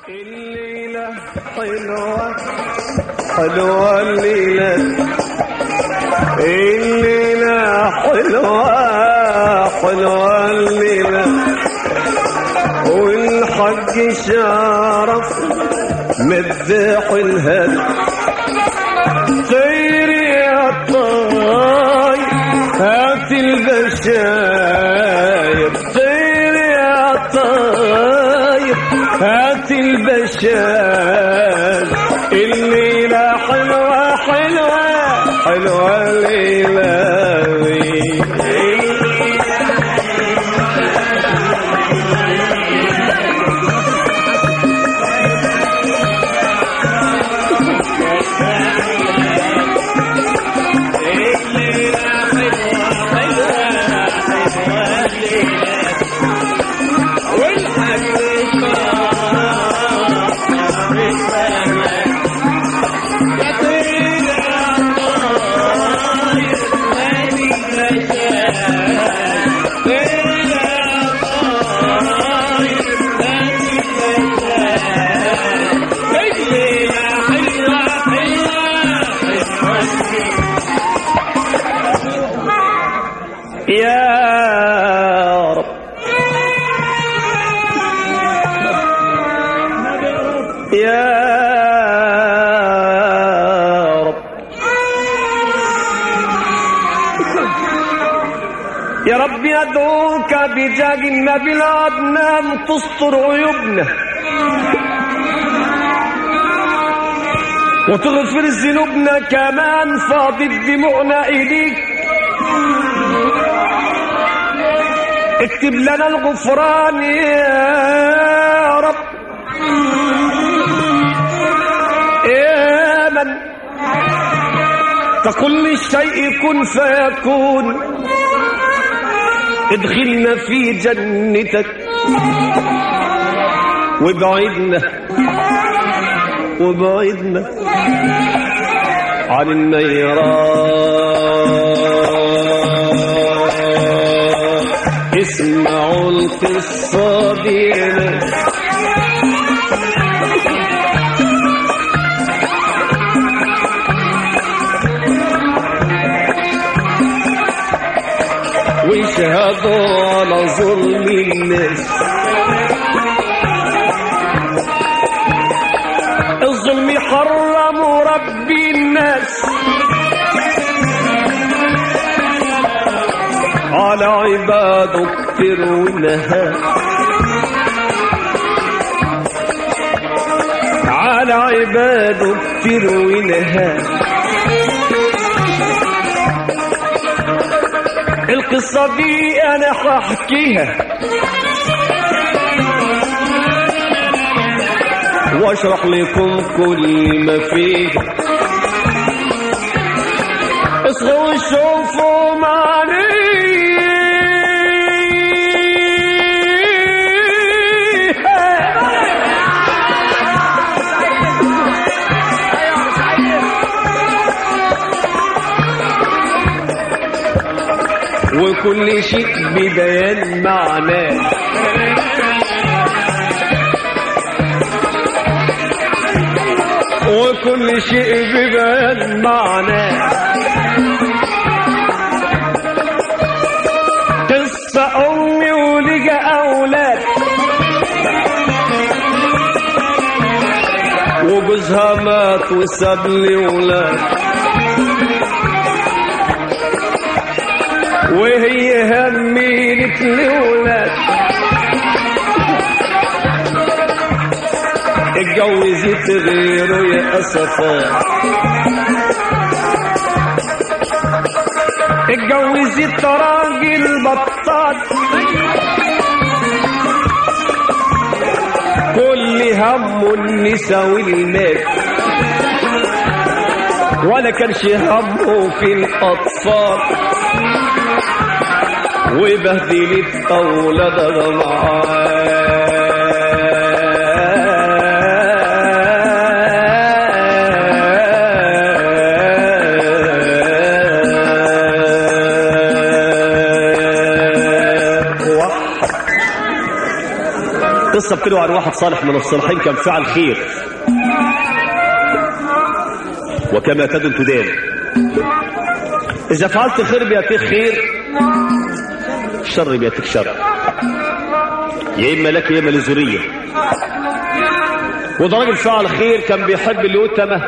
الليلة حلوة حلوة الليلة الليلة حلوة حلوة الليلة والحق شرف مدح الهد طير يا طاي هات البشاير طير يا طاي هات البشاير الليلة حلوة حلوة حلوة الليلة دي. يا رب يا رب يا رب يدعوك بجاه النبي العدنان تستر عيوبنا وتغفر ذنوبنا كمان فاضت دموعنا إليك اكتب لنا الغفران يا رب يا من ككل شيء كن فيكون ادخلنا في جنتك وابعدنا وابعدنا عن النيران اسمعوا القصة دي واشهدوا على ظلم الناس الظلم حرم ربي الناس على عباده كتير ونهى على عباده كتير ونهى القصة دي أنا هحكيها واشرح لكم كل ما فيه اصغوا وشوفوا معني وكل شيء ببيان معناه وكل شيء ببيان معناه قصة أمي ولقى أولاد وجوزها مات وساب لي ولاد وهي هميلت لي ولاد اتجوزت غيره يا اسفا اتجوزت راجل بطال كل همه النساء والمال ولا كانش همه في الاطفال وبهدلت اولادها معاه القصة بتروي عن واحد صالح من الصالحين كان فعل خير وكما تدن تدان إذا فعلت خير بيأتيك خير شر بيأتيك شر يا إما لك يا إما للذرية وده راجل فعل خير كان بيحب اليتمة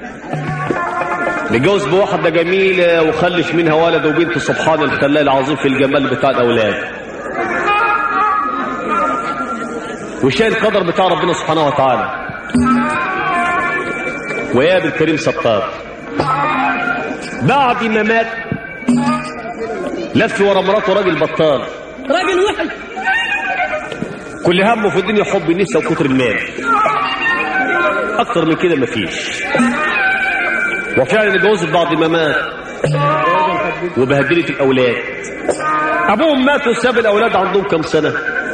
متجوز بواحدة جميلة وخلش منها ولد وبنت سبحان الخلاق العظيم في الجمال بتاع الأولاد وشايل القدر بتاع ربنا سبحانه وتعالى ويا الكريم ستار بعد ما مات لف ورا مراته راجل بطال راجل وحش كل همه في الدنيا حب النساء وكتر المال اكتر من كده مفيش وفعلا اتجوزت بعد ما مات وبهدلت الاولاد ابوهم مات وساب الاولاد عندهم كم سنه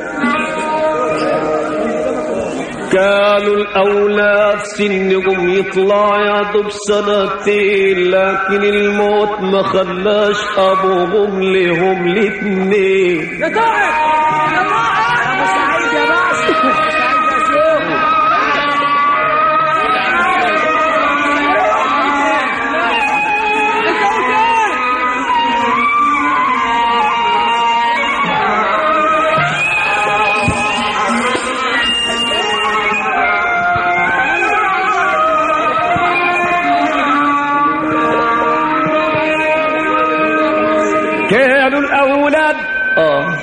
كانوا الاولاد سنهم يطلع يعدوا بسنتين لكن الموت ما خلاش ابوهم لهم الاتنين يا طاعم يا طاعم يا ابو سعيد يا باشا سعيد يا شيخ كانوا الأولاد آه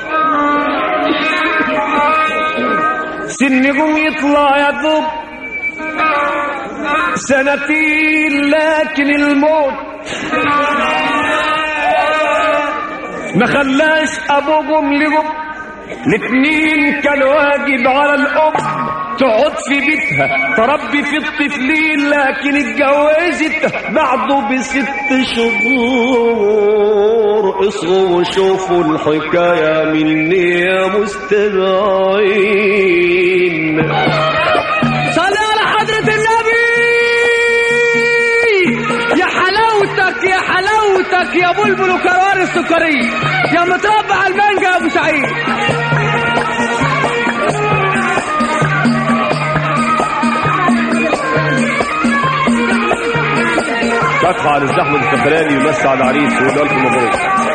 سنهم يطلع يذوب سنتين لكن الموت ما خلاش أبوهم لهم الاتنين كان واجب على الأم تقعد في بيتها تربي في الطفلين لكن اتجوزت بعده بست شهور اصغوا وشوفوا الحكاية مني يا مستمعين صلي على حضرة النبي يا حلاوتك يا حلاوتك يا بلبل وكروار السكرية يا متربع على المانجا يا ابو سعيد فتحة على الزحمة الكفراني يمسي على العريس ويقول ألف مبروك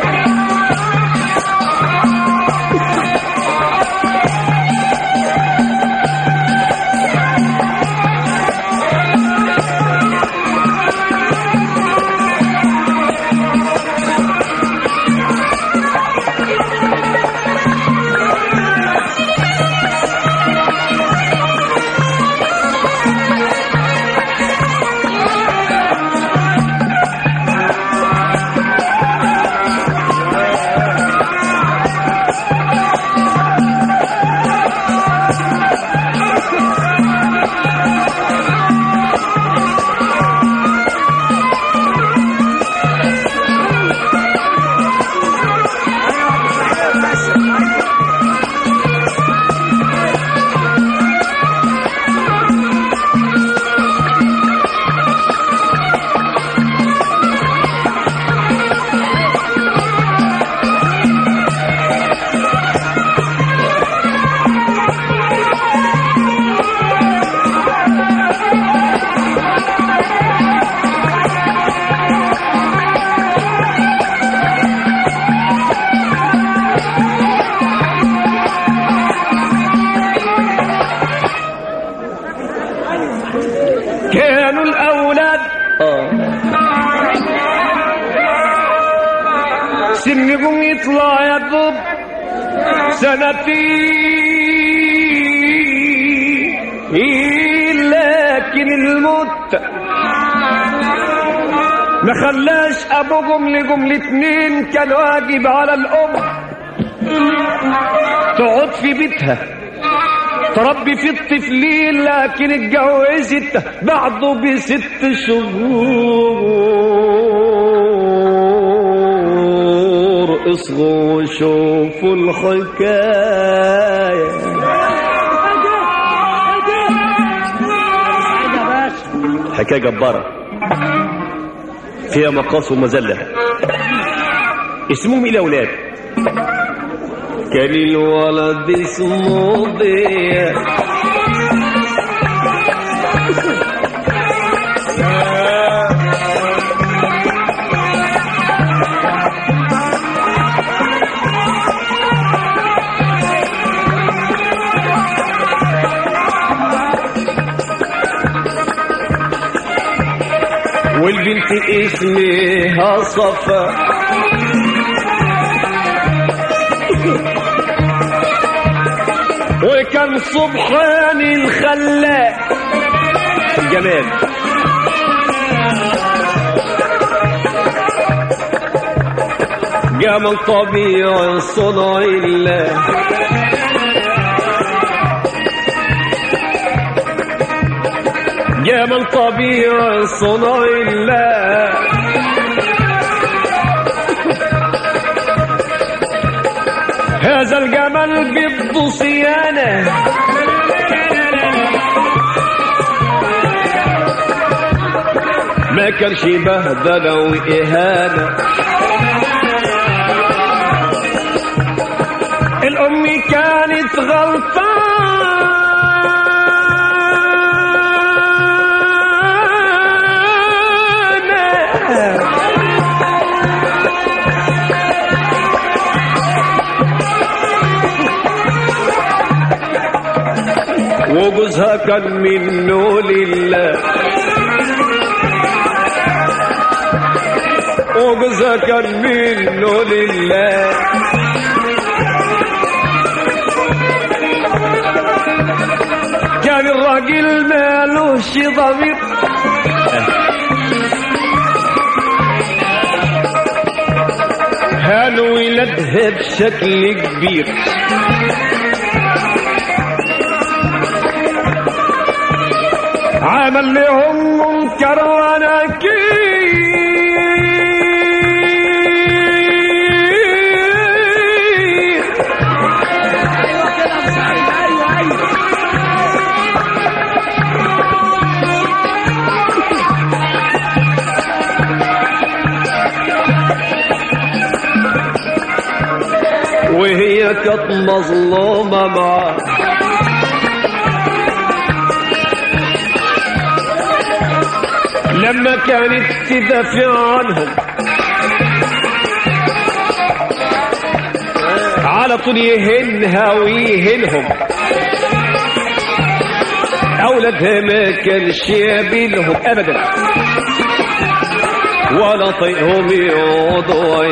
كانوا الأولاد سنهم يطلع يضب سنتين لكن الموت ما خلاش ابوهم لجم الاتنين كان واجب على الام تقعد في بيتها تربي في الطفلين لكن اتجوزت بعده بست شهور اصغوا وشوفوا الحكايه حكايه جباره فيها مقاس ومذله اسمهم ايه الاولاد كان الولد اسمه ضياء والبنت اسمها صفا وكان سبحان الخلاق جمال جمال طبيعي صنع الله جمال طبيعي صنع الله هذا الجمال جد صيانة ما كانش بهدلة وإهانة الأم كانت غلطانة وجوزها كان منه لله وجوزها كان منه لله كان الراجل مالوش ضمير هان ولادها بشكل كبير عمل لهم منكر ونكير وهي كانت مظلومة معاه لما كانت تدافع عنهم على طول يهنها ويهنهم أولادها ما كانش يبيلهم أبدا ولا طيقهم يقعدوا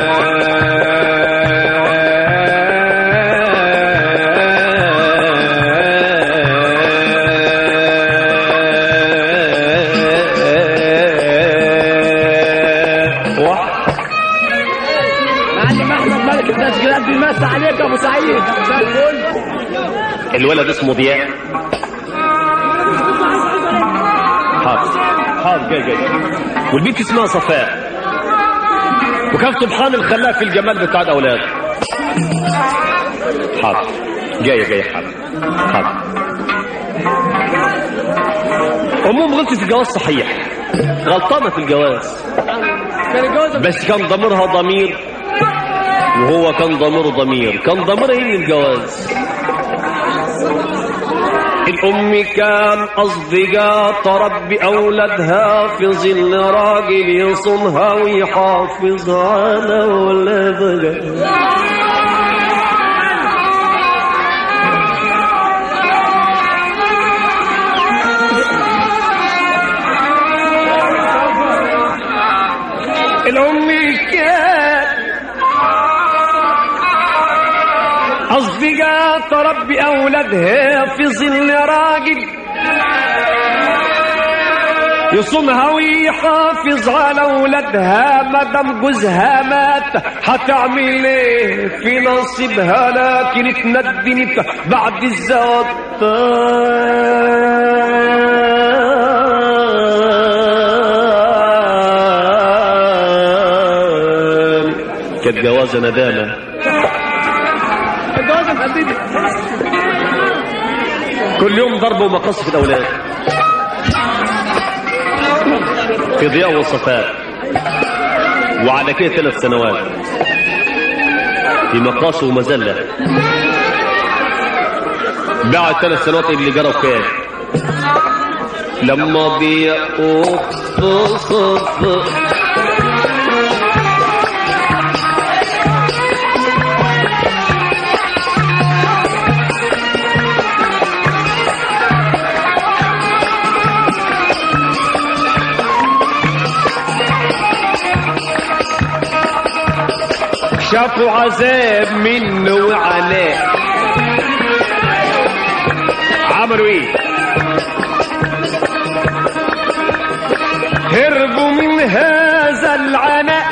وياه معلم احمد ملك التسجيلات بيمس عليك يا ابو سعيد مساء الفل الولد اسمه ضياء حاضر حاضر جاي جاي والبنت اسمها صفاء وكان سبحان الخلاق في الجمال بتاع الاولاد حاضر جاي جاي حاضر حاضر امهم غلطت في الجواز صحيح غلطانه في الجواز كان الجواز بس كان ضميرها ضمير وهو كان ضميره ضمير كان ضميرها ايه من الجواز الأم كان أصدقاء تربي أولادها في ظل راجل يصونها ويحافظ على أولادها الأم كان أصدقاء تربي أولادها في ظل راجل يصونها ويحافظ على أولادها مادام جوزها مات هتعمل ايه في نصيبها لكن اتندمت بعد الزواج كانت جوازة ندامة الجواز محدد كل يوم ضرب ومقص في الأولاد في ضياء وصفاء وعلى كده ثلاث سنوات في مقاصه ومذلة بعد ثلاث سنوات اللي جرى كان لما بيقف صف شافوا عذاب منه وعلاه عملوا ايه هربوا من هذا العناء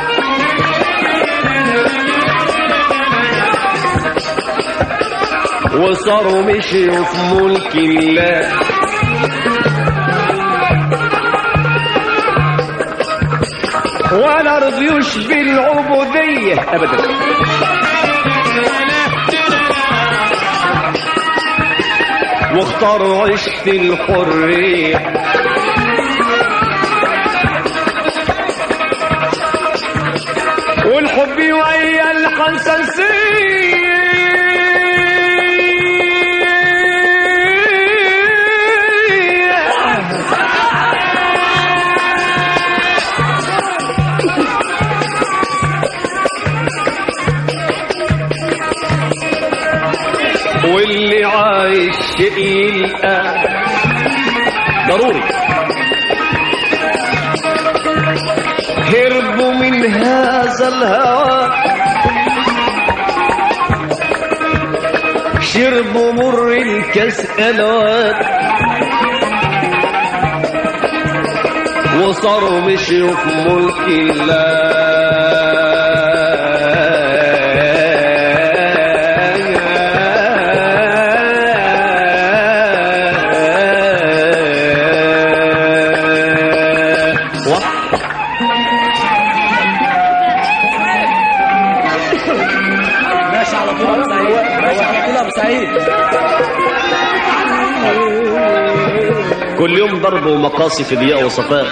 وصاروا مشيوا في ملك الله ولا رضيوش بالعبودية أبدا واختاروا عشت الحرية والحب ويا الحنسنسية واللي عايش يلقى ضروري هربوا من هذا الهوى شربوا مر الكاس الوان وصاروا مشيوا في ملك الله وح- ماشي على طول ابو سعيد ماشي على طول ابو سعيد كل يوم ضرب ومقاصي في ضياء وصفاء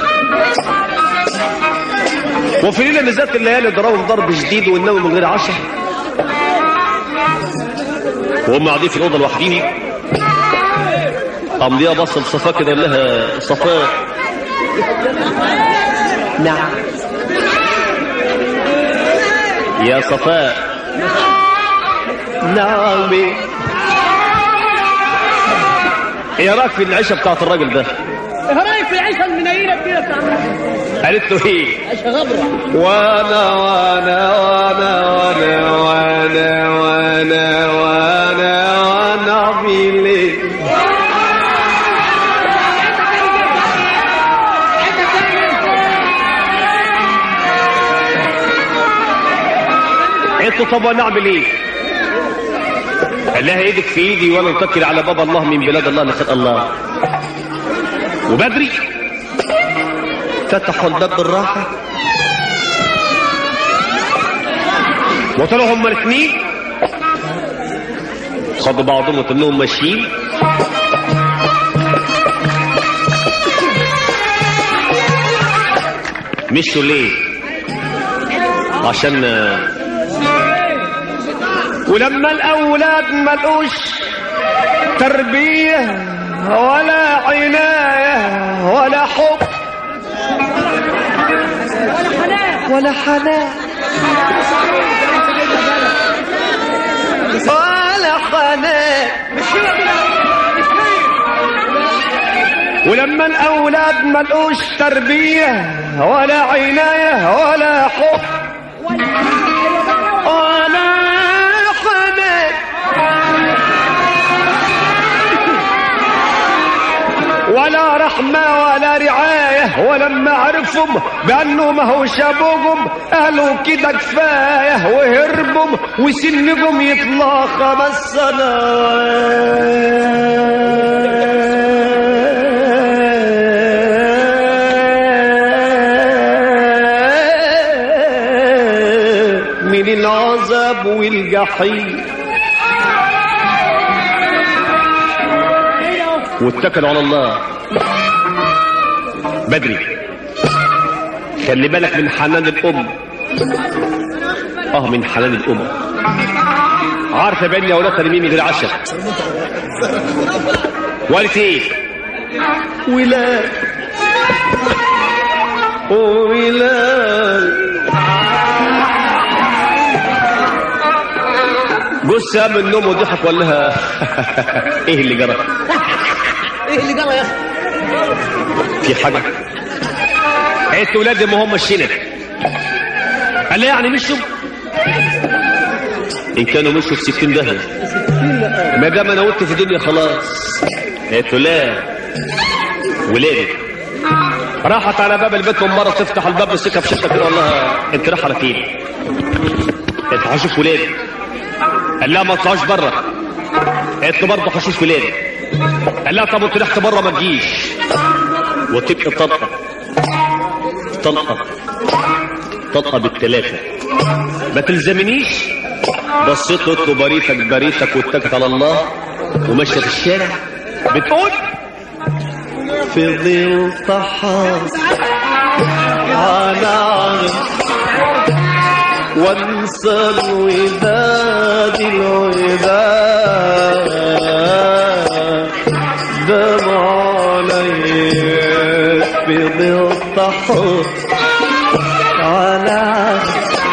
وفي ليلة من ذات الليالي ضربهم ضرب شديد والنوم من غير عشاء وهم قاعدين في الأوضة لوحديني قام ضياء بص لصفاء كده قال لها صفاء نعم يا صفاء نعم ايه رايك في العيشه بتاعت الراجل ده ايه رايك في العيشه المنيله كده بتاع قالت له ايه عيشه غبره وانا وانا وانا وانا وانا وانا وانا وانا بيلي انتوا طب وانا اعمل ايه قال لها ايدك في ايدي وانا متكل على باب الله من بلاد الله لخلق الله وبدري فتحوا الباب بالراحه وطلعوا هما الاثنين خدوا بعضهم وتنهم ماشيين مشوا ليه عشان ولما الاولاد ملقوش تربيه ولا عنايه ولا حب ولا حنان ولا حنان ولما الاولاد ملقوش تربيه ولا عنايه ولا حب ولا حنان ولا رحمة ولا رعاية ولما عرفهم بأنه ما هوش أبوهم قالوا كده كفاية وهربهم وسنهم يطلع خمس سنوات من العذاب والجحيم واتكلوا على الله بدري خلي بالك من حنان الأم اه من حنان الأم عارفه بان يا ولاد مين غير عشر قالت ايه ولاد ولاد جوز قام من النوم وضحك وقال لها ايه اللي جرى ايه اللي جرى يا اخي في حاجه قالت ولادي ما هم الشنب قال لها يعني مشوا ان كانوا مشوا في 60 دهب ما دام انا وانت في الدنيا خلاص قالت له لا ولادي راحت على باب البيت من بره تفتح الباب مسكها في شقه كده والله انت رايحه على فين؟ قالت له هشوف ولادي قال لها ما تطلعوش بره قالت له برضه هشوف ولادي قال لها طب وانت رحت بره ما تجيش وتبقى طلقه طلقه طلقه بالثلاثه ما تلزمنيش بصيت له قلت له بريتك بريتك واتكت على الله وماشيه في الشارع بتقول فضلت حاصل على عرض وانسى الوداد الوداد دمع عليك فضلت حاصل على عرض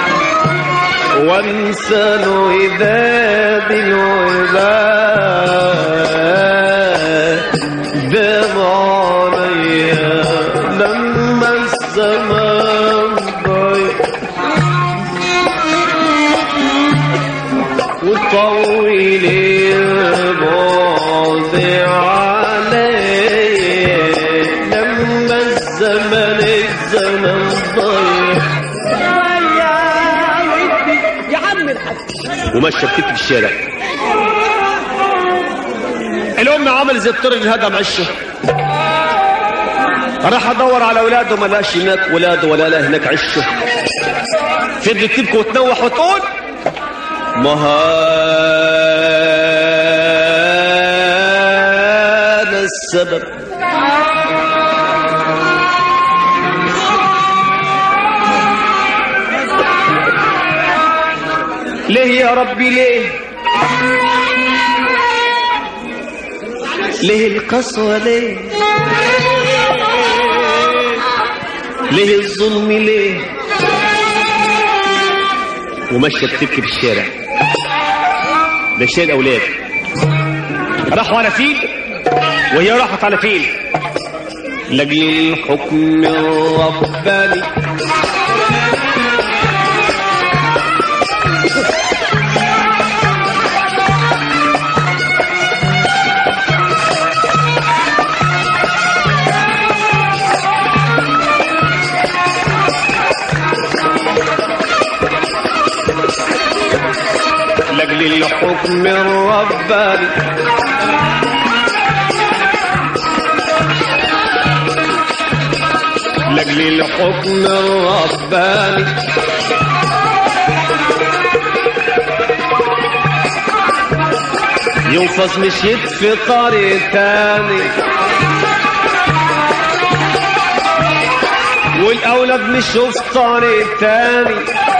وانسى الوداد الوداد دمع عليا لما الزمان ضيق وطول البعد عليا لما الزمن الزمن ضيق يا عم الحاج وماشيه بتكتب في الشارع الام عمل زي الطير اللي هدم عشه راح ادور على اولاده ما لقاش هناك ولاده ولا لا هناك عشه فضلت تبكي وتنوح وتقول ما هذا السبب ليه يا ربي ليه ليه القسوة ليه ليه الظلم ليه وماشية بتبكي في الشارع ده شيء الأولاد راحوا على فين وهي راحت على فين لأجل الحكم الرباني لأجل الحكم الرباني لأجل الحكم الرباني ينفذ مشيت في طريق تاني والأولاد مشوا في طريق تاني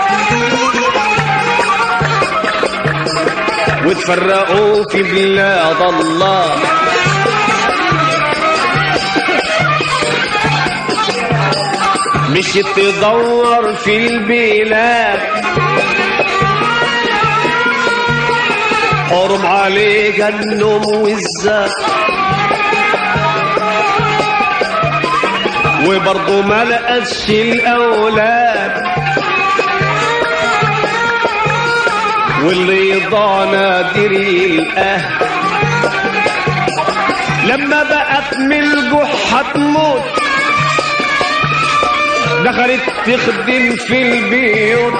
وتفرقوا في بلاد الله مشيت تدور في البلاد حرم عليك النوم والزاد وبرضه ما لقتش الاولاد واللي ضاع نادر الاهل لما بقت من الجحة تموت دخلت تخدم في البيوت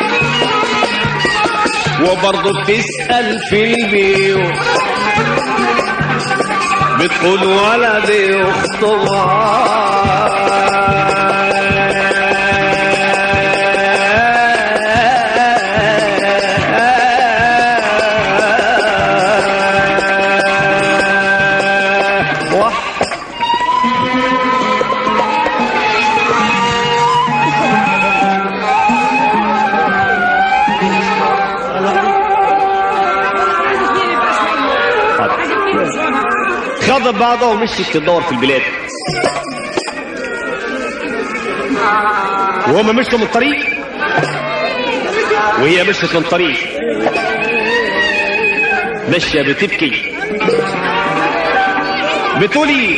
وبرضه بتسأل في البيوت بتقول ولدي اختها وح واخده بعضها ومشيت تدور في البلاد وهم مشوا من الطريق وهي مشت من الطريق ماشيه بتبكي بتقولي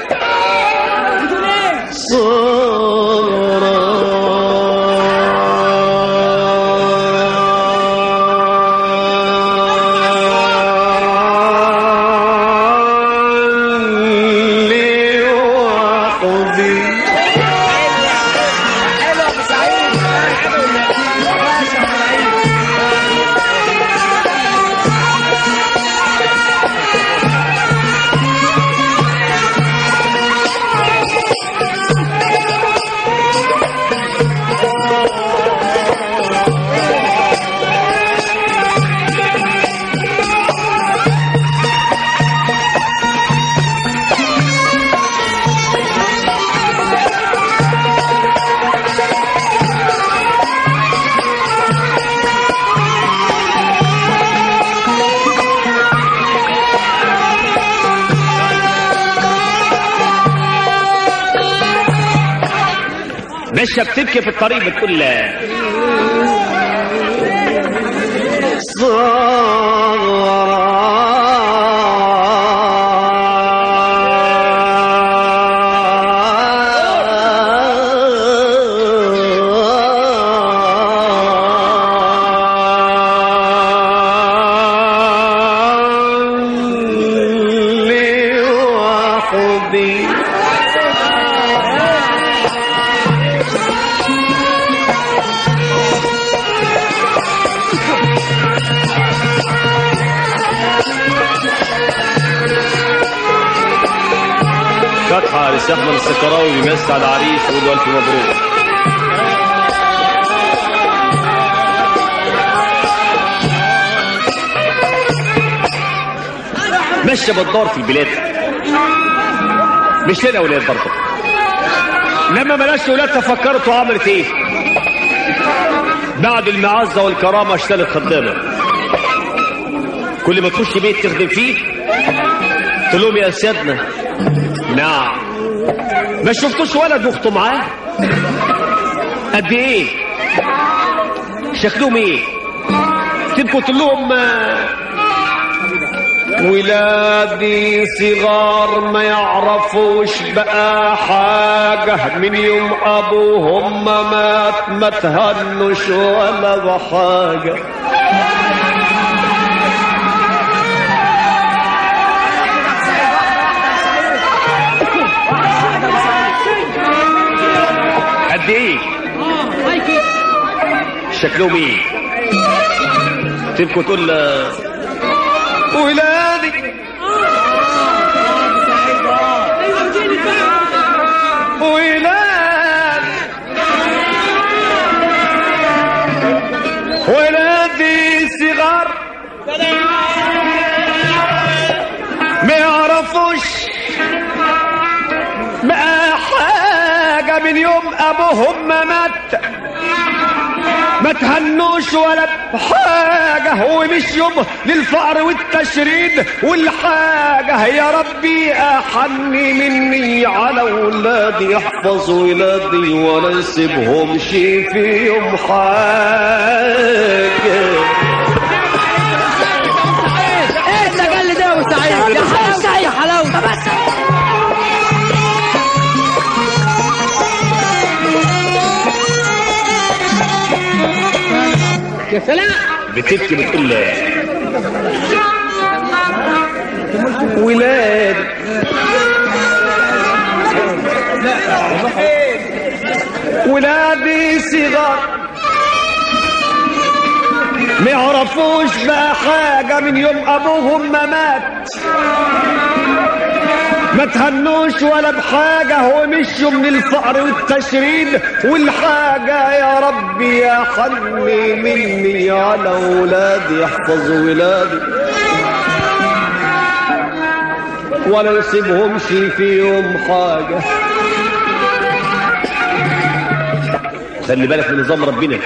ماشيه بتبكي في الطريق بتقول لوحدي فتحة لسحمن السكراوي بيمسي على العريس ويقول له ألف مبروك ماشية بتدور في البلاد مش لنا أولاد برضه لما ملاش أولاد تفكرت وعملت إيه بعد المعزة والكرامة اشتغلت خدامة كل ما تخش بيت تخدم فيه تقول لهم يا سيادنا نعم ما شفتوش ولد واخته معاه قد ايه شكلهم ايه تبقوا تقول لهم آه، ولادي صغار ما يعرفوش بقى حاجة من يوم أبوهم مات ما تهنش ولا بحاجة قد ايه شكلهم ايه تبقوا تقول آه، ولادي ولادي ولادي صغار ما يعرفوش بقى حاجة من يوم أبوهم ما مات ما تهنوش ولا بحاجة ومش يوم للفقر والتشريد والحاجة يا ربي أحني مني على ولادي احفظ ولادي ولا نسيبهمش في يوم حاجة ايه التجلي ده يا ابو سعيد يا حلاوه يا حلاوه يا سلام بتبكي بتقول له ولاد ولادي صغار ما يعرفوش بقى حاجة من يوم أبوهم ما مات ما تهنوش ولا بحاجة ومشوا من الفقر والتشريد والحاجة يا ربي يا حني مني على ولادي احفظ ولادي ولا نسيبهمش في يوم حاجة خلي بالك من نظام ربنا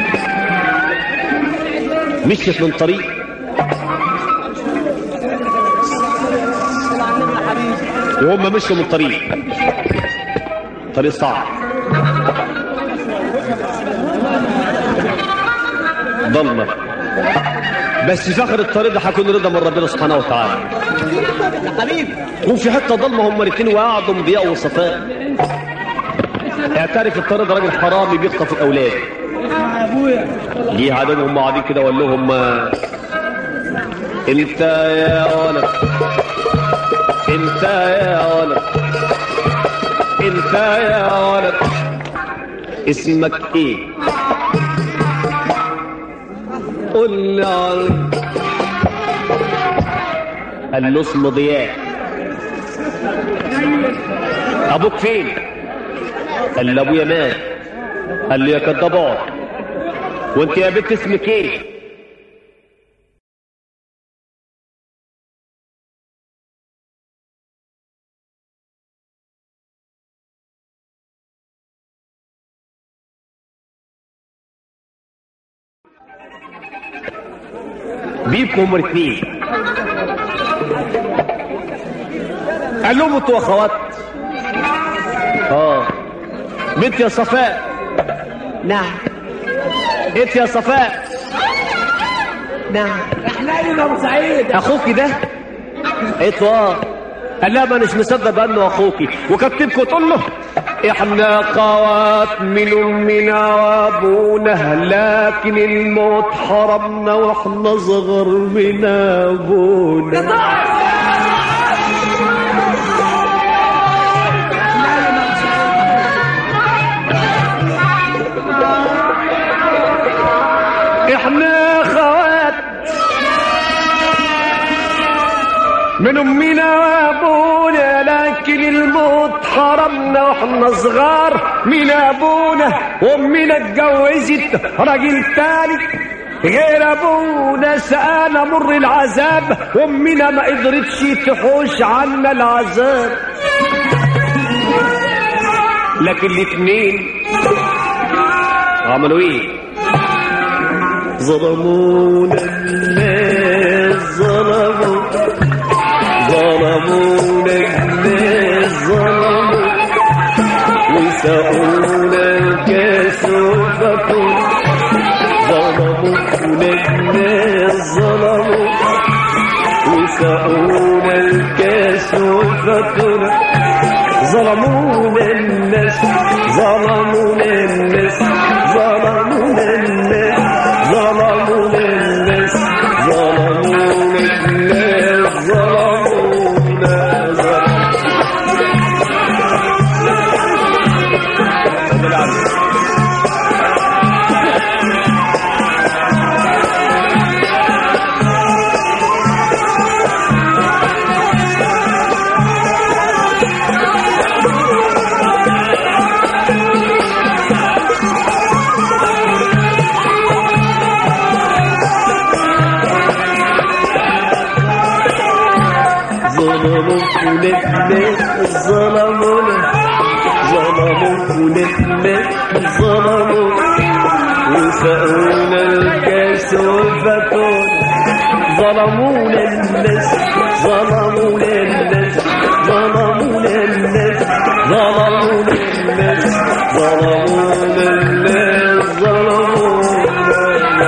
مشيت من طريق وهم مشوا من طريق طريق صعب ضلمة بس في اخر الطريق ده هيكون رضا من ربنا سبحانه وتعالى يا حبيبي وفي حته ضلمه هم الاثنين وقعدوا ضياء وصفاء اعترف الطريق ده راجل حرامي بيخطف الاولاد يا ابويا جه عددهم هم قاعدين كده وقال لهم آه، انت يا ولد انت يا ولد انت يا ولد اسمك ايه قل لي عن- قال له اسمه ضياء ابوك فين قال له ابويا مات قال له يا كداب اقعد. وانت يا بنت اسمك ايه بيبكم هم الاثنين قال لهم انتوا اخوات اه بنت يا صفاء نعم انت يا صفاء نعم احنا يا ابو سعيد اخوك ده قالت له اه قال لها ما مش مصدق بانه اخوكي وكانت تبكي وتقول له احنا اخوات من امنا وابونا لكن الموت حرمنا واحنا صغر من ابونا احنا اخوات من امنا وابونا لكن الموت حرمنا واحنا صغار من ابونا وامنا اتجوزت راجل تاني غير ابونا سقانا مر العذاب وامنا ما قدرتش تحوش عنا العذاب لكن الاتنين عملوا ايه ظلمونا الناس ظلموا ظلمونا الناس ظلموا وسقونا الكاس وفكوا ظلمونا الناس ظلموا وسقونا الكاس وفكوا ظلمونا الناس ظلمونا الناس ظلمونا الناس ظلمونا الناس ظلمونا الناس ظلمونا ظلمونا ظلموا الناس ظلمونا ظلموا الناس ظلموا وسقونا الكاس وفاتونا ظلمونا الناس ظلمونا الناس ظلمونا الناس ظلمونا الناس ظلمونا الناس ظلمونا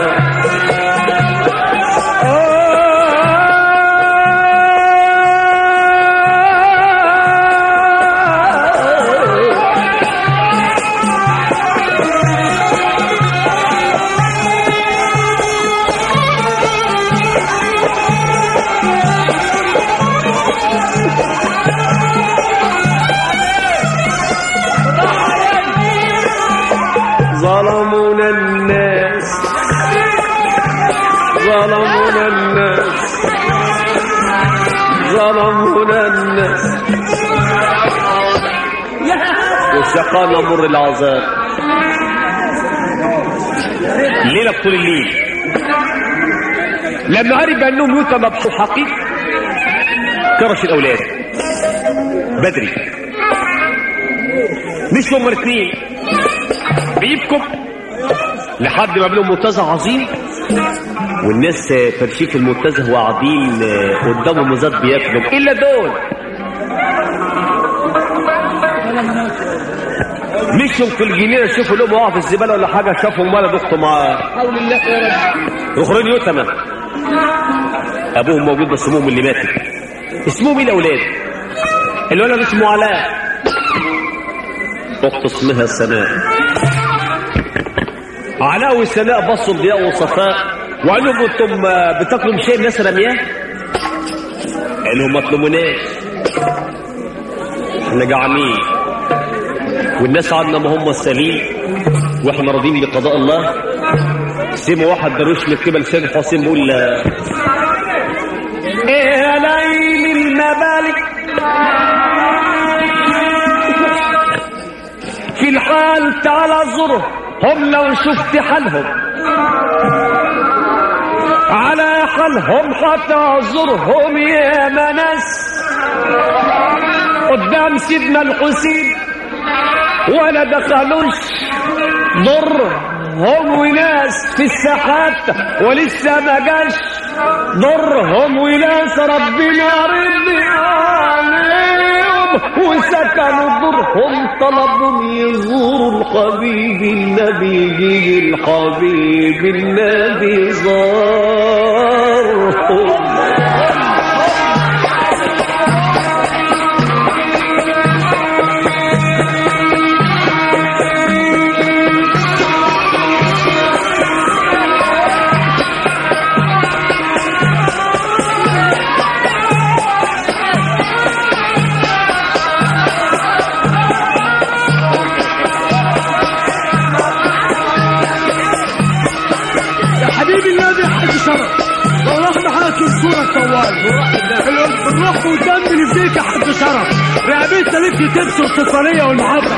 ظلمونا الناس ظلمونا الناس ظلمونا الناس وسقانا مر العذاب ليلة طول الليل لما عرف انهم يوتى مبحوث حقيقي كرش الاولاد بدري مش هم الاثنين بيبكم لحد ما بينهم منتزه عظيم والناس فرشيك المنتزه وقاعدين قدامهم مزاد بياكلوا الا دول مشوا في الجنينه شافوا لهم واقع في الزباله ولا حاجه شافوا ولد اخته معاه حول الله يا رب يخرجوا يتمى ابوهم موجود بس امهم اللي ماتت اسمهم ايه الاولاد الولد اسمه علاء اخته اسمها سناء علاء وسناء بصوا لضياء وصفاء وقالوا لهم انتم بتاكلوا شيء الناس رمياه قال لهم ما تلوموناش احنا جعانين والناس عنا ما هم السليم واحنا راضيين بقضاء الله سمع واحد دروش من قبل سيد حسين بيقول ايه يا ليل المبالغ في الحال تعال زره هم لو شفت حالهم على حالهم هتعذرهم يا مناس قدام سيدنا الحسين ولا دخلوش ضر هم وناس في الساحات ولسه ما جاش ضرهم وناس ربنا رضي عليهم وسكنوا ضرهم طلبهم يزوروا الحبيب النبي يجي الحبيب النبي زارهم يا حبيبي النبي حاج شرف لو رحت حاكم صورة طوال بنروح قدام اللي فيك يا حاج شرف رقبتنا لك تبس والسفرية والمحطة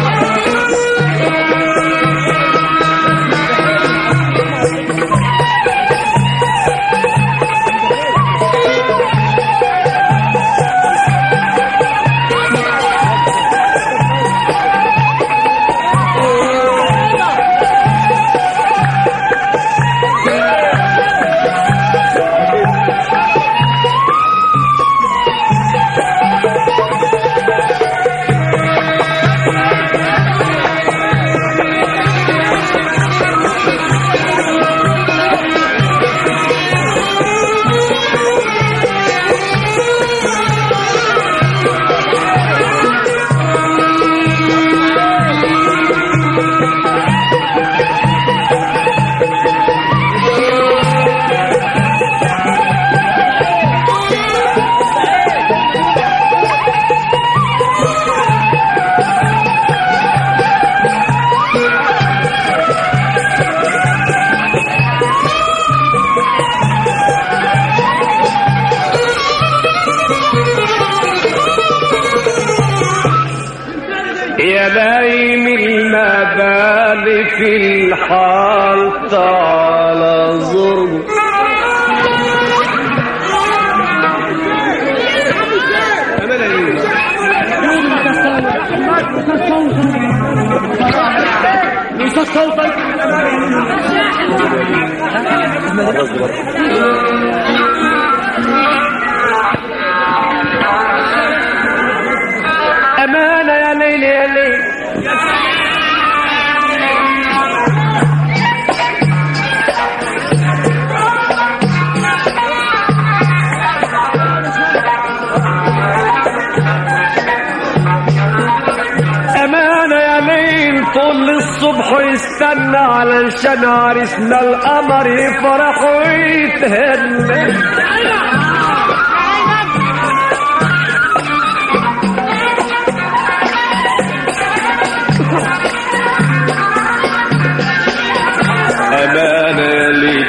يا نايم المبال في الحال تعالى زرني نصف صوتك أمانة يا ليل يا ليل أمانة يا ليل طول الصبح يستنى علشان عرسنا القمر يفرح ويتهنى أمانة يا ليل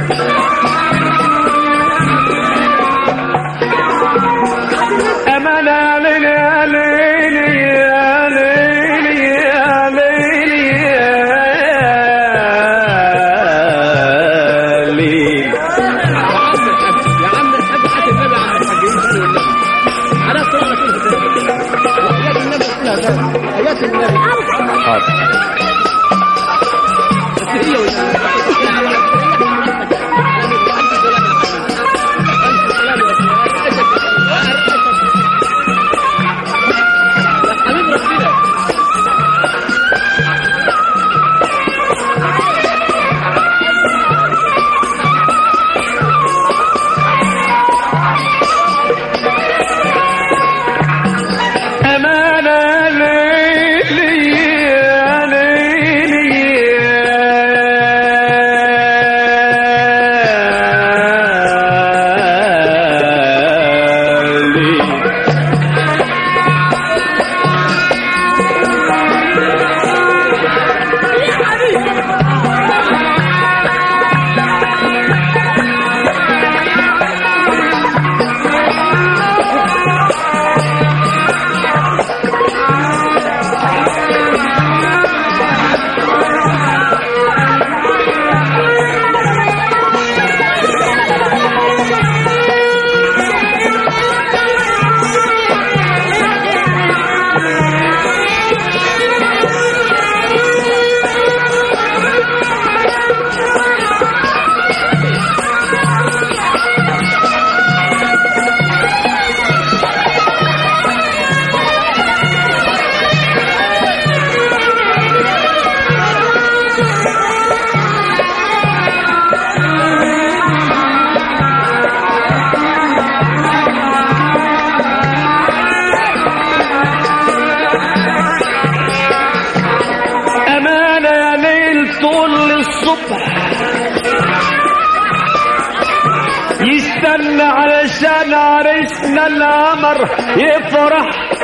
أمانة يا ليل يا ليل يا ليل يا ليل يا ليل يا عم الحاج حاتم النبي على الحاجين على الصلاة آيات النبي كلها آيات النبي حاضر الصبح يستنى علشان عرسنا القمر يفرح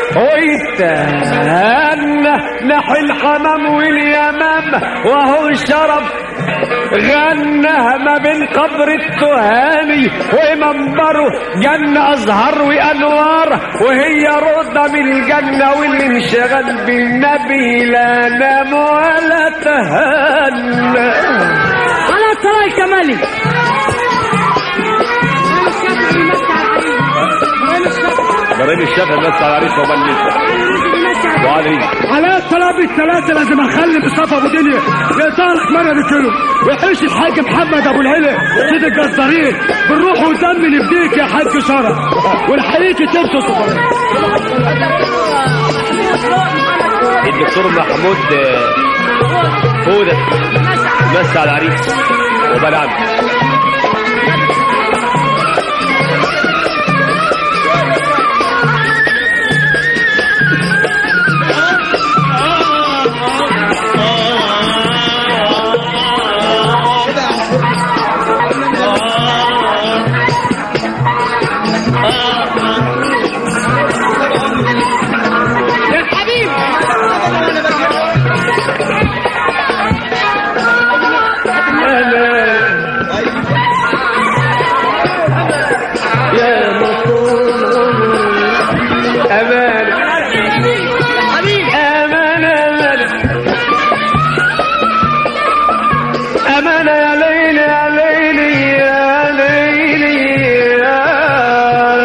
ويتهنى نحي الحمام واليمام وهو شرب غنى ما بين قبر التهاني ومنبره جنة أزهر وأنوار وهي روضة من الجنة واللي انشغل بالنبي لا نام ولا تهنى على الطلاق الكمالي ضريب الشافعي بس على عريس وبلش وعلي على الطلب الثلاثة لازم اخلي مصطفى ابو دنيا يطالق مرة بكيلو ويحش الحاج محمد ابو العلا سيد الجزارين بالروح والدم اللي بديك يا حاج شرف والحقيقة تمشي صفر الدكتور محمود آه، فودة بس على العريس وبلعب يا مطول أمان أمان أمان أمان يا ليلي يا ليلي يا ليلي يا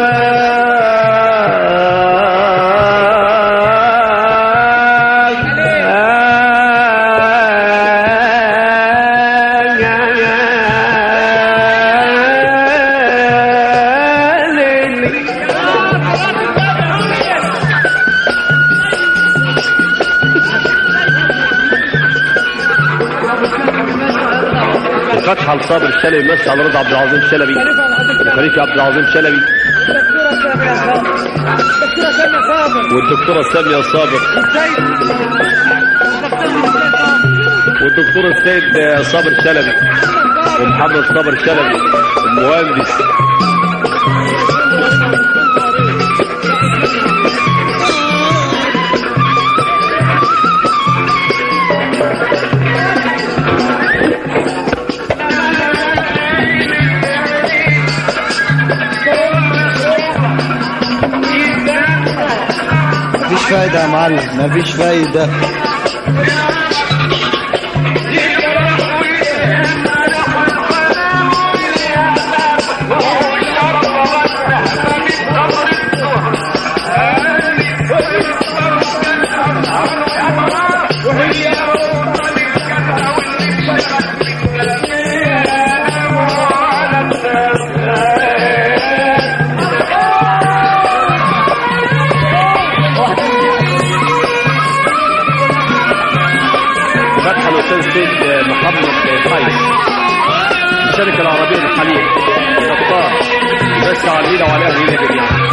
ليلي الفتحة لصابر الشلبي مس على رضا عبد العظيم شلبي وخليفة عبد العظيم شلبي والدكتورة سامية صابر والدكتور السيد صابر شلبي ومحمد صابر شلبي المهندس مفيش فايدة يا معلم مفيش فايدة فتح الاستاذ سيد محمد قيس الشركه العربيه للحليب قطار بس على الهيله وعلى الهيله جميعا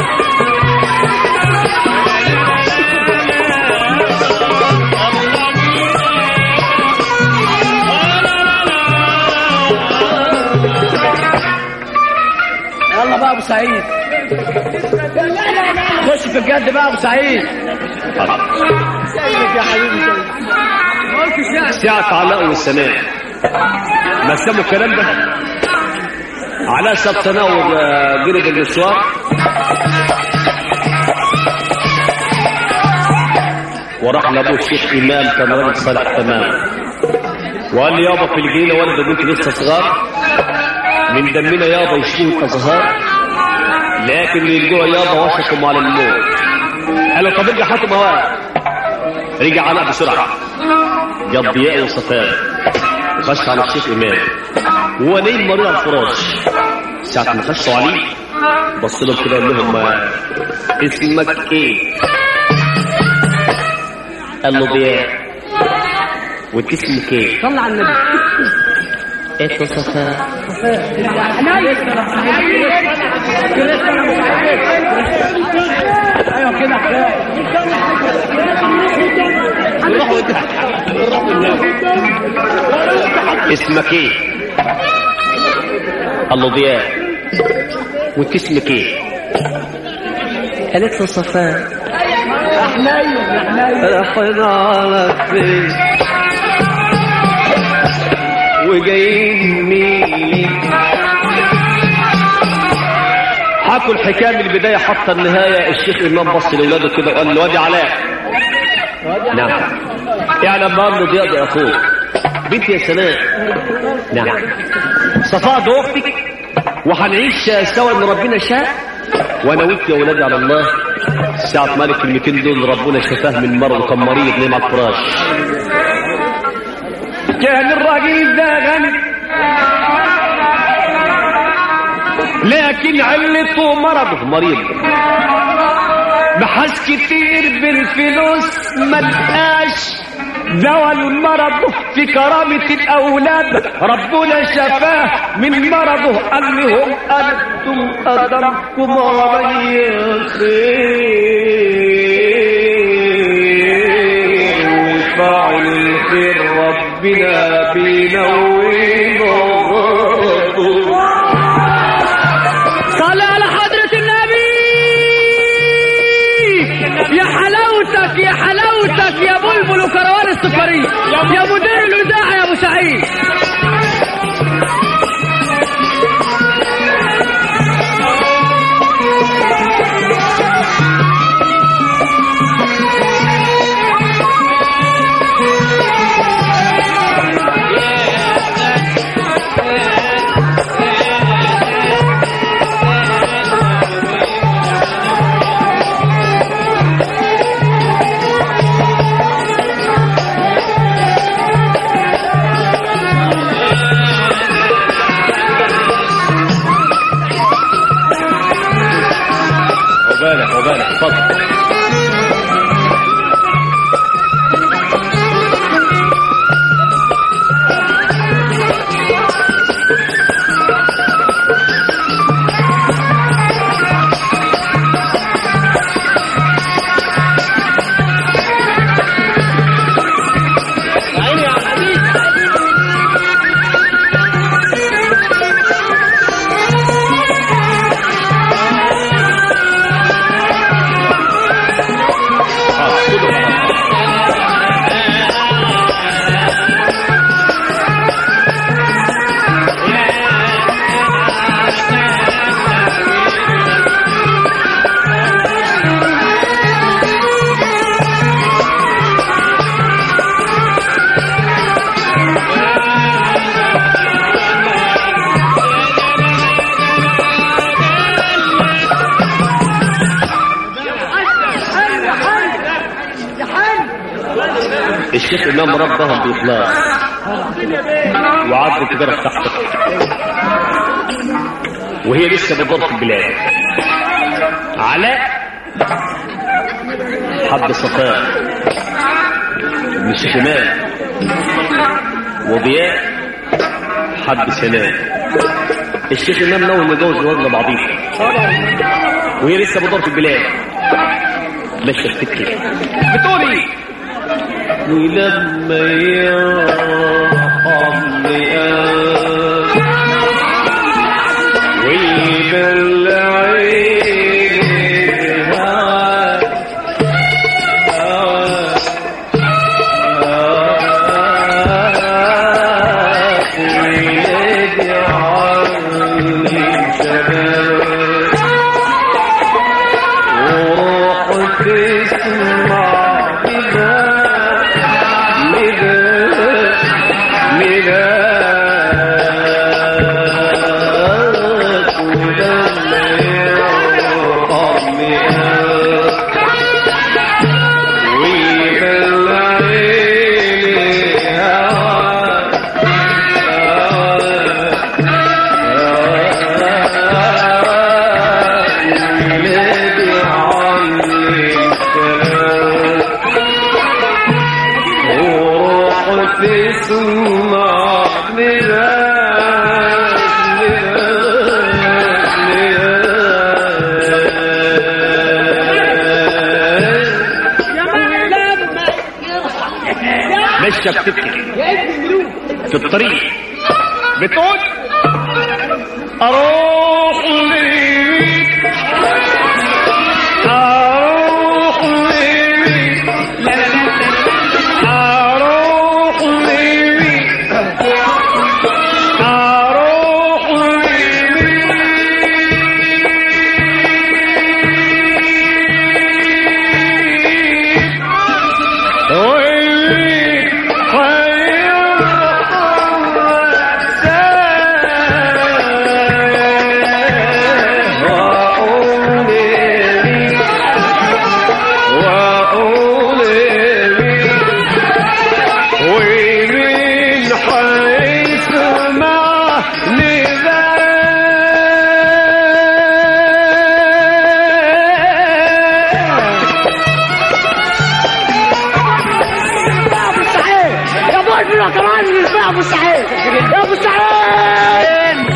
يلا بقى ابو سعيد خش في الجد بقى ابو سعيد يا حبيبي ساعة علاء والسماء ما سموا الكلام ده علاء ساب تناول آه، جرد النسوان وراح لابوه الشيخ امام كان راجل صالح تمام وقال لي يابا في الجيله والده بنت لسه صغار من دمنا يابا يشتهوا الازهار لكن اللي يلقوها يابا وشكوا على الموت قال له طب ارجع هاتوا مواد رجع علاء بسرعه جاب ضياء وصفاء وخش على الشيخ امام وهو نايم مريض على الفراش ساعة ما خشوا عليه بص لهم كده قال لهم آه، اسمك ايه؟ قال له ضياء وانت اسمك ايه؟ صلى على النبي انت صفاء ايوه كده روحوا انت روحوا الناس اسمك ايه قال له ضياء وانت اسمك ايه قالت له صفاء حنين على فين وجايين مين حكوا الحكايه من البدايه حتى النهايه الشيخ امام بص لاولاده كده وقال له وادي علاء نعم يعني لما قال له ضياء ده اخوك بنتي يا سناء نعم صفاء ده اختك وهنعيش سوا ان ربنا شاء وانا وانت يا ولادي على الله ساعة مالك الكلمتين دول ربنا شفاه من مرض وكان مريض نام على الفراش كان الراجل ده غني لكن علته مرضه مريض بحث كتير بالفلوس ما لقاش دواء المرض في كرامة الأولاد ربنا شفاه من مرضه قال لهم أنتم أدمكم علي خير وفاعل الخير ربنا بينوره صل على حضرة النبي يا حلاوتك يا حلاوتك يا بلبل وكروان السكرية يا مدير الإذاعة يا أبو سعيد عقبالك عقبالك اتفضل الشيخ امام ربهم باخلاص وعرض التجاره تحت وهي لسه بتدور في البلاد علاء حب صفاء من الشيخ امام وضياء حب سلام الشيخ امام ناوي انه يتجوز الواد بعضيه وهي لسه بتدور في البلاد ماشيه تفتكر بتقولي ولما يرحمني ويبلع عيني هواك هواك هواك وينادي عني شباب وروح تسمع نداء نداء نداء ولما يرحمني ويبلع عيني هواك هواك ماشيه بتبكي وفي الطريق بتقول اروح ليك اروح ليك اروح ليك اروح ليك ويلي ومن حيث ما يا ابو الفلوس كمان يا ابو سعيد يا ابو سعيد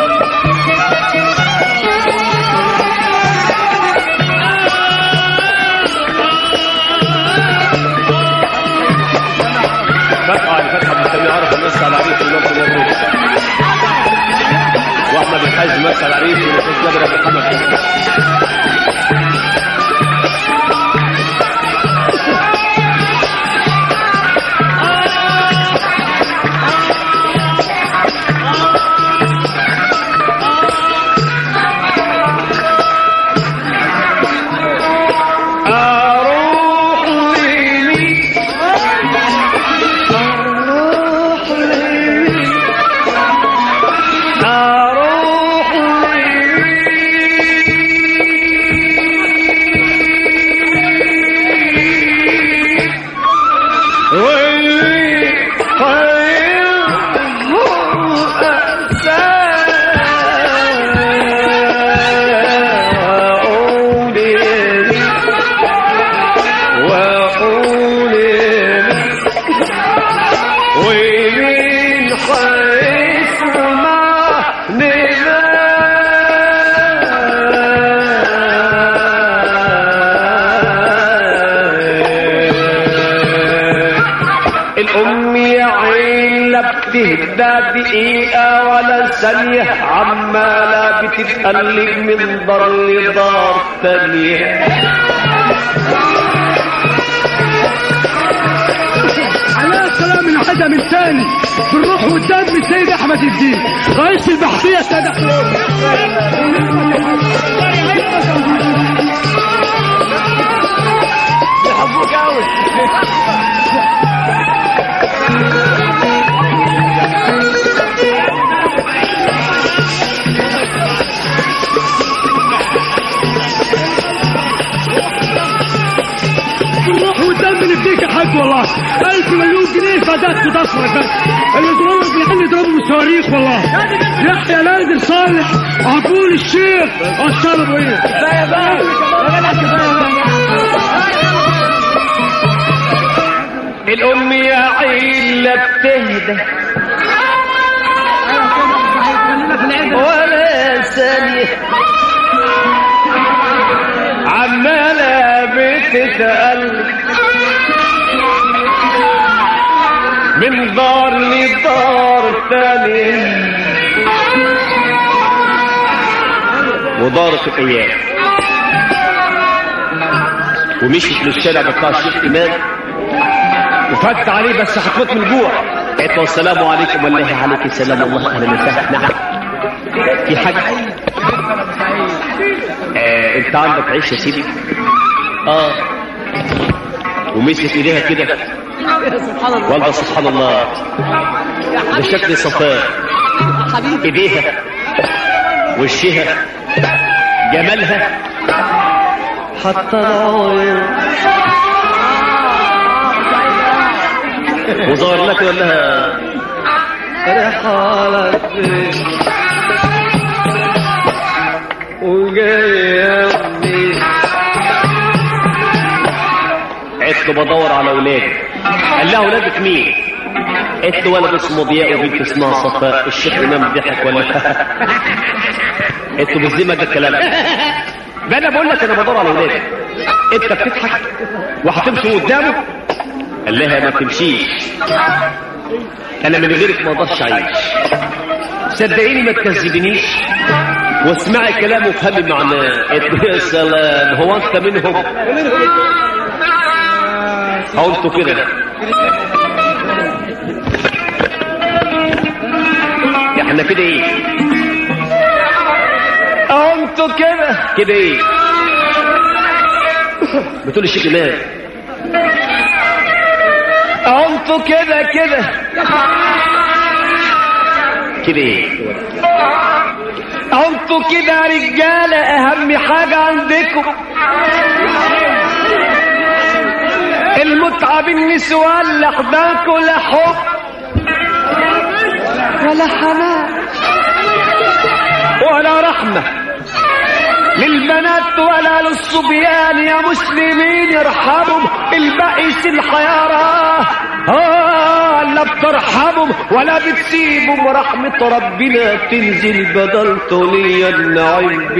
فتحة الفتحة مستني عارف الناس على العريس والناس على العريس واحمد الحاج ماسك على العريس والاستاذ جابر ابو محمد اروح ليلي اروح ليلي اروح ليلي واللي خير وقولي ومن حيث ما نبات الأم يا عين لا بتهدى دقيقة ولا ثانية عمالة بتتقلب من دار لدار تانية عليه السلام من عدم من تاني بالروح والدم سيد احمد الدين رئيس البحثيه سيد احمد بالروح والدم نديك يا حاج والله ألف مليون جنيه فداك في تصرك بس اللي يضربوا بالعين يضربوا بالصواريخ والله يحيى نادر صالح عقول الشيخ الشرب ايه كفايه بقى يا جدع كفايه بقى الأم يا عين لا بتهدى ولا ثانية عمالة بتتقلب من دار لدار تانية ودارت الأيام ومشيت للشارع بتاع الشيخ إمام وفت عليه بس هتموت من الجوع قالت له السلام عليكم والله عليك السلام الله اهلا وسهلا نعم في حاجه آه انت عندك عيش يا سيدي اه ومسكت ايديها كده والله سبحان الله ده شكل صفاء ايديها وشها جمالها حتى العين وظهر لك انها رحالة وجاية قلت له بدور على ولادي قال لها ولادك مين قلت له ولد اسمه ضياء وبنت اسمها صفاء الشيخ امام ضحك ولا قلت له بالذمه ده الكلام ده انا بقول لك انا بدور على ولادي انت بتضحك وهتمشي قدامه قال لها ما تمشيش انا من غيرك ما اقدرش اعيش صدقيني ما تكذبنيش واسمعي كلامه وفهمي معناه قلت له يا سلام هو انت منهم قلت كده احنا كده ايه انتوا كده كده ايه بتقول الشيخ امام انتوا كده كده كده ايه انتوا كده رجاله اهم حاجه عندكم المتعه بالنسوان لا حداك ولا حب ولا حنان ولا رحمه للبنات ولا للصبيان يا مسلمين ارحموا البائس الحيارى آه لا بترحموا ولا بتسيبوا رحمة ربنا تنزل بدل طولي النعيم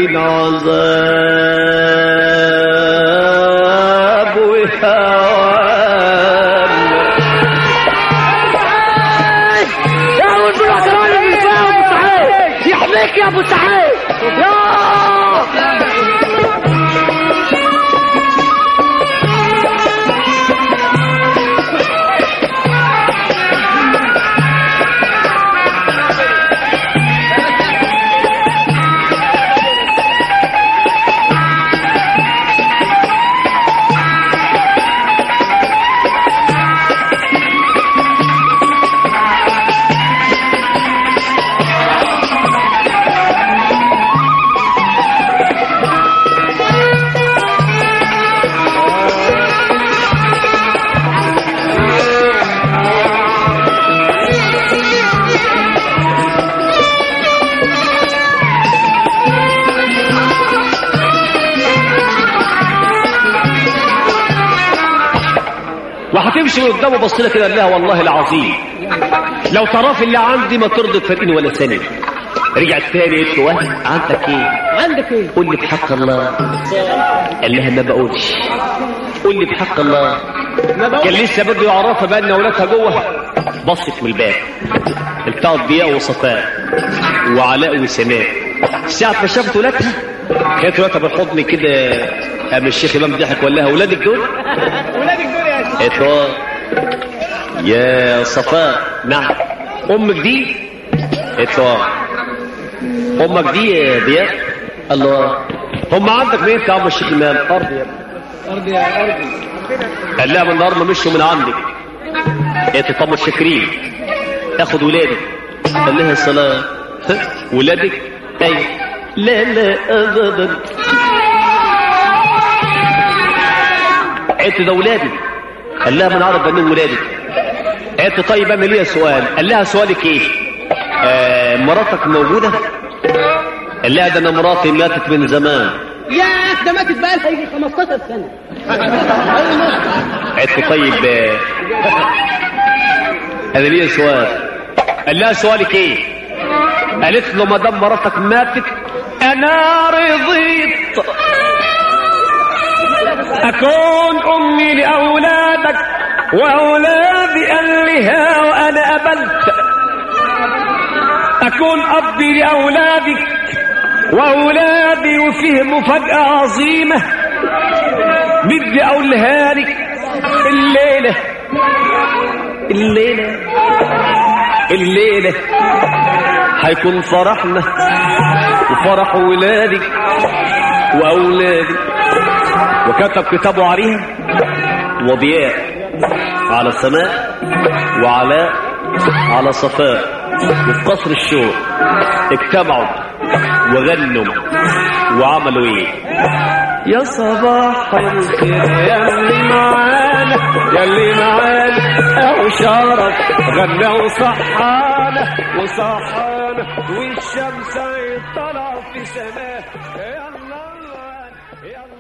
بالعذاب وهوان يا ابو البلوكران اللي فيها ابو سعيد يحميك يا ابو سعيد يا وهتمشي من قدامه بص لها كده قال لها والله العظيم لو طرف اللي عندي ما ترضي تفرقني ولا ثانيه رجعت تاني قلت له "واه، عندك ايه؟ عندك ايه قول لي بحق الله قال لها ما بقولش قول لي بحق الله كان لسه بده يعرفها بقى ان اولادها جوه بصت من الباب التقط ضياء وصفاء وعلاء وسماء ساعة ما شافت ولادها كانت ولادها بالحضن كده قام الشيخ امام ضحك وقال لها ولادك دول؟ ولادك دول يا قالت له آه. يا صفاء نعم امك دي؟ قالت له آه. امك دي يا ضياء؟ قال له آه. هم عندك مين يا عم الشيخ امام؟ ارض يا ابني. ارض يا ارض قال لها من النهار ما مشوا من عندك قالت له طب شاكرين اخد ولادي قال لها الصلاه ها؟ ولادك اي لا لا ابدا قالت له ده ولادي قال لها من عرف بنين ولادك قالت له طيب انا ليا سؤال قال لها سؤالك ايه آه مراتك موجوده قال لها ده انا مراتي ماتت من زمان يا ده ماتت بقى لها يجي 15 سنه قالت له طيب آه، انا ليا سؤال قال لها سؤالك ايه قالت له ما دام مراتك ماتت انا رضيت اكون امي لاولادك واولادي اهلها وانا قبلت اكون ابي لاولادك واولادي وفيه مفاجاه عظيمه بدي اقولها لك الليله الليله الليله هيكون فرحنا وفرح ولادي واولادي وكتب كتابه عليها وضياء على السماء وعلاء على صفاء وفي قصر الشوق اجتمعوا وغنوا وعملوا ايه يا صباح الخير يا اللي معانا يا اللي معانا اهو شرف غنى وصحانا وصحانا والشمس طلع في سماه يلا يلا